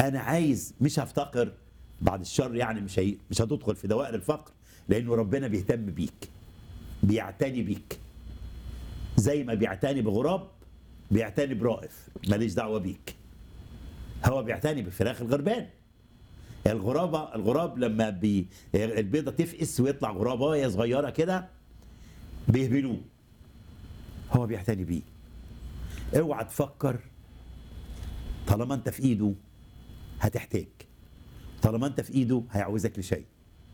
انا عايز مش هفتقر بعد الشر يعني مش هي مش هتدخل في دوائر الفقر لانه ربنا بيهتم بيك بيعتني بيك زي ما بيعتني بغراب بيعتني برائف ماليش دعوه بيك هو بيعتني بالفراخ الغربان الغرابه الغراب لما بي البيضه تفقس ويطلع غرابايه صغيره كده بيهبلوه هو بيعتني بيه اوعى تفكر طالما انت في ايده هتحتاج طالما انت في ايده هيعوزك لشيء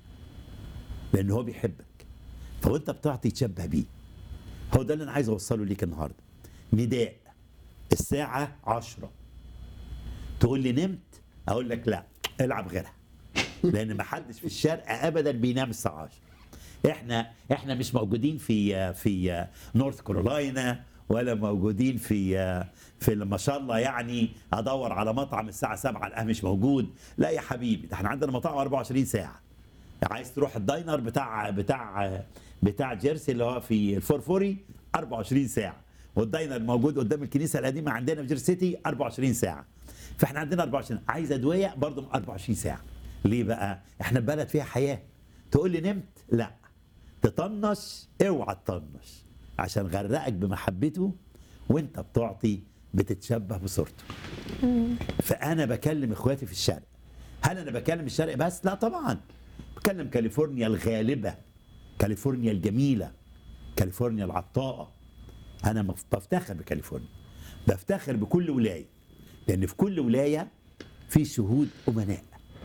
لان هو بيحبك فوانت بتعطي تشبه بيه هو ده اللي انا عايز اوصله ليك النهارده نداء الساعه عشرة تقول لي نمت اقول لك لا العب غيرها لان ما حدش في الشرق ابدا بينام الساعه 10 احنا احنا مش موجودين في في نورث كارولاينا ولا موجودين في في ما شاء الله يعني ادور على مطعم الساعه 7 القهوه مش موجود لا يا حبيبي ده احنا عندنا مطاعم 24 ساعه عايز تروح الداينر بتاع بتاع بتاع جيرسي اللي هو في الفورفوري 24 ساعه والداينر موجود قدام الكنيسه القديمه عندنا في جيرسي سيتي 24 ساعه فاحنا عندنا 24 عايز ادويه برضه 24 ساعه ليه بقى احنا بلد فيها حياه تقول لي نمت لا تطنش اوعى تطنش عشان غرقك بمحبته وانت بتعطي بتتشبه بصورته فانا بكلم اخواتي في الشرق هل انا بكلم الشرق بس لا طبعا بكلم كاليفورنيا الغالبه كاليفورنيا الجميله كاليفورنيا العطاءه انا بفتخر بكاليفورنيا بفتخر بكل ولايه لان في كل ولايه في شهود امناء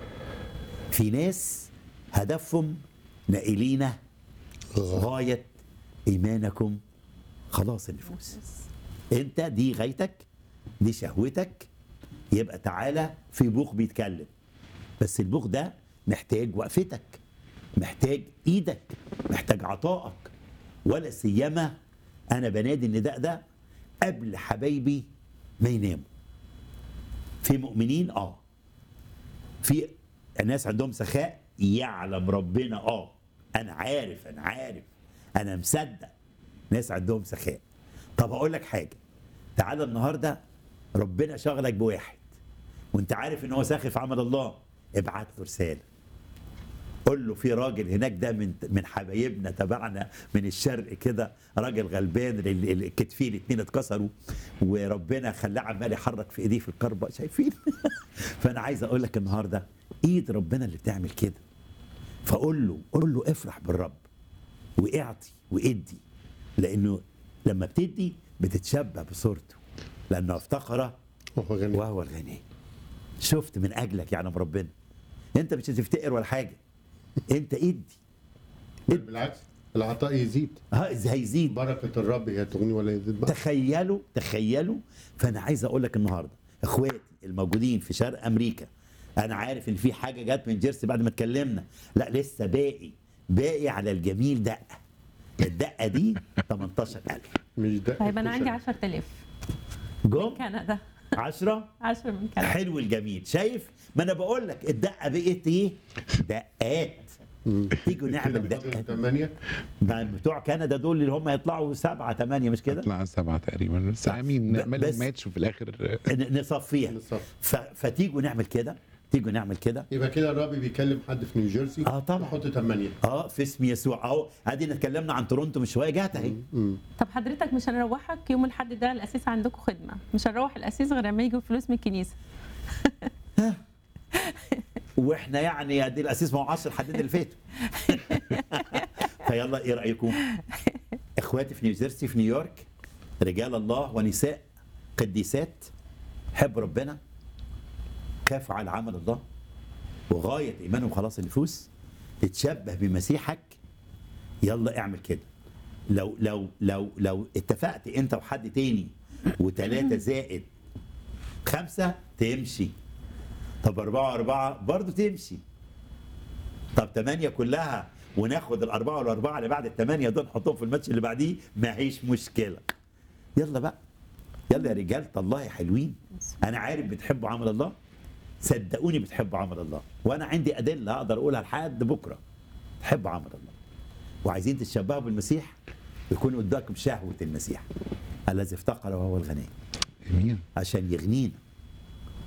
في ناس هدفهم نائلين غايه ايمانكم خلاص النفوس انت دي غايتك دي شهوتك يبقى تعالى في بوق بيتكلم بس البوق ده محتاج وقفتك محتاج ايدك محتاج عطائك ولا سيما انا بنادي النداء ده قبل حبايبي ما يناموا في مؤمنين اه في ناس عندهم سخاء يعلم ربنا اه انا عارف انا عارف انا مصدق ناس عندهم سخاء طب اقول لك حاجه تعالى النهارده ربنا شغلك بواحد وانت عارف ان هو ساخي في عمل الله ابعت له رساله قول له في راجل هناك ده من من حبايبنا تبعنا من الشرق كده راجل غلبان الكتفين الاثنين اتكسروا وربنا خلاه عمال يحرك في ايديه في الكربه شايفين فانا عايز اقول لك النهارده ايد ربنا اللي بتعمل كده فقول له قول له افرح بالرب واعطي وادي لانه لما بتدي بتتشبه بصورته لانه افتقر وهو غني وهو الغني شفت من اجلك يعلم ربنا انت مش هتفتقر ولا حاجه انت ادي بل بالعكس العطاء يزيد ها هيزيد بركة الرب هي تغني ولا يزيد بقى تخيلوا تخيلوا فانا عايز اقول لك النهارده اخواتي الموجودين في شرق امريكا انا عارف ان في حاجه جت من جيرسي بعد ما اتكلمنا لا لسه باقي باقي على الجميل دقه الدقه دي 18000 مش ده طيب انا عندي 10000 جم كندا 10 10 من كندا حلو الجميل شايف ما انا بقول لك الدقه بقت ايه دقات تيجوا نعمل دقات ثمانية ما بتوع كندا دول اللي هم يطلعوا سبعة ثمانية مش كده طلع سبعة تقريبا بس امين ب- نعمل بس- ماتش وفي الاخر ن- نصفيها نصفي. ف... فتيجوا نعمل كده تيجوا نعمل كده يبقى كده الرب بيكلم حد في نيوجيرسي آه طبعا. حط ثمانية اه في اسم يسوع اهو ادينا اتكلمنا عن تورونتو من شويه جات اهي طب حضرتك مش هنروحك يوم الاحد ده الاساس عندكم خدمه مش هنروح الاساس غير لما يجوا فلوس من الكنيسه واحنا يعني ادي الاسيس ما هو 10 حدين اللي فاتوا فيلا ايه رايكم اخواتي في نيوجيرسي في نيويورك رجال الله ونساء قديسات حب ربنا خافوا على عمل الله وغايه ايمانهم خلاص النفوس تتشبه بمسيحك يلا اعمل كده لو لو لو لو اتفقت انت وحد تاني وثلاثه زائد خمسه تمشي طب أربعة وأربعة برضه تمشي طب ثمانية كلها وناخد الأربعة والأربعة اللي بعد الثمانية دول نحطهم في الماتش اللي بعديه ما هيش مشكلة يلا بقى يلا يا رجالة الله يا حلوين أنا عارف بتحبوا عمل الله صدقوني بتحبوا عمل الله وأنا عندي أدلة أقدر أقولها لحد بكرة تحبوا عمل الله وعايزين تتشبهوا بالمسيح يكون قدامكم شهوة المسيح الذي افتقر وهو الغني امين عشان يغنينا